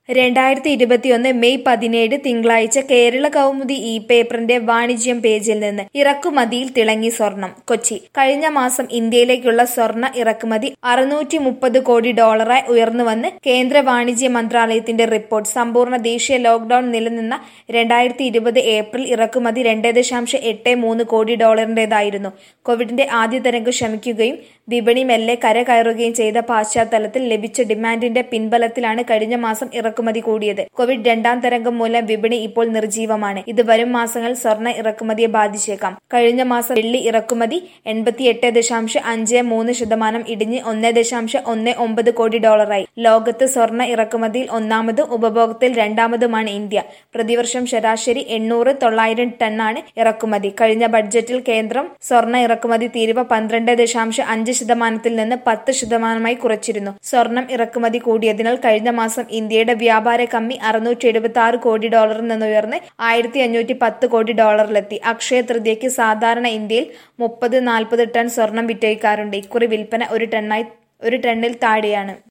രണ്ടായിരത്തി ഇരുപത്തിയൊന്ന് മെയ് പതിനേഴ് തിങ്കളാഴ്ച കേരള കൗമുദി ഇ പേപ്പറിന്റെ വാണിജ്യം പേജിൽ നിന്ന് ഇറക്കുമതിയിൽ തിളങ്ങി സ്വർണം കൊച്ചി കഴിഞ്ഞ മാസം ഇന്ത്യയിലേക്കുള്ള സ്വർണ്ണ ഇറക്കുമതി അറുന്നൂറ്റി മുപ്പത് കോടി ഡോളറായി ഉയർന്നുവന്ന് കേന്ദ്ര വാണിജ്യ മന്ത്രാലയത്തിന്റെ റിപ്പോർട്ട് സമ്പൂർണ്ണ ദേശീയ ലോക്ഡൌൺ നിലനിന്ന രണ്ടായിരത്തി ഇരുപത് ഏപ്രിൽ ഇറക്കുമതി രണ്ട് ദശാംശം എട്ട് മൂന്ന് കോടി ഡോളറിന്റേതായിരുന്നു കോവിഡിന്റെ ആദ്യ തരംഗം ശമിക്കുകയും വിപണി മെല്ലെ കരകയറുകയും ചെയ്ത പശ്ചാത്തലത്തിൽ ലഭിച്ച ഡിമാൻഡിന്റെ പിൻബലത്തിലാണ് കഴിഞ്ഞ മാസം ഇറക്കുമതി കൂടിയത് കോവിഡ് രണ്ടാം തരംഗം മൂലം വിപണി ഇപ്പോൾ നിർജീവമാണ് ഇത് വരും മാസങ്ങളിൽ സ്വർണ്ണ ഇറക്കുമതിയെ ബാധിച്ചേക്കാം കഴിഞ്ഞ മാസം വെള്ളി ഇറക്കുമതി എൺപത്തിയെട്ട് ദശാംശം അഞ്ച് മൂന്ന് ശതമാനം ഇടിഞ്ഞ് ഒന്ന് ദശാംശം ഒന്ന് ഒമ്പത് കോടി ഡോളറായി ലോകത്ത് സ്വർണ്ണ ഇറക്കുമതിയിൽ ഒന്നാമതും ഉപഭോഗത്തിൽ രണ്ടാമതുമാണ് ഇന്ത്യ പ്രതിവർഷം ശരാശരി എണ്ണൂറ് തൊള്ളായിരം ടണ്ണാണ് ഇറക്കുമതി കഴിഞ്ഞ ബഡ്ജറ്റിൽ കേന്ദ്രം സ്വർണ്ണ ഇറക്കുമതി തീരുവ പന്ത്രണ്ട് ദശാംശം അഞ്ച് ശതമാനത്തിൽ നിന്ന് പത്ത് ശതമാനമായി കുറച്ചിരുന്നു സ്വർണം ഇറക്കുമതി കൂടിയതിനാൽ കഴിഞ്ഞ മാസം ഇന്ത്യയുടെ വ്യാപാര കമ്മി അറുന്നൂറ്റി എഴുപത്തി ആറ് കോടി ഡോളറിൽ നിന്ന് ഉയർന്ന് ആയിരത്തി അഞ്ഞൂറ്റി പത്ത് കോടി ഡോളറിലെത്തി അക്ഷയ തൃതീയയ്ക്ക് സാധാരണ ഇന്ത്യയിൽ മുപ്പത് നാൽപ്പത് ടൺ സ്വർണം വിറ്റഴിക്കാറുണ്ട് ഇക്കുറി വിൽപ്പന ഒരു ടണ്ണായി ഒരു ടണ്ണിൽ താഴെയാണ്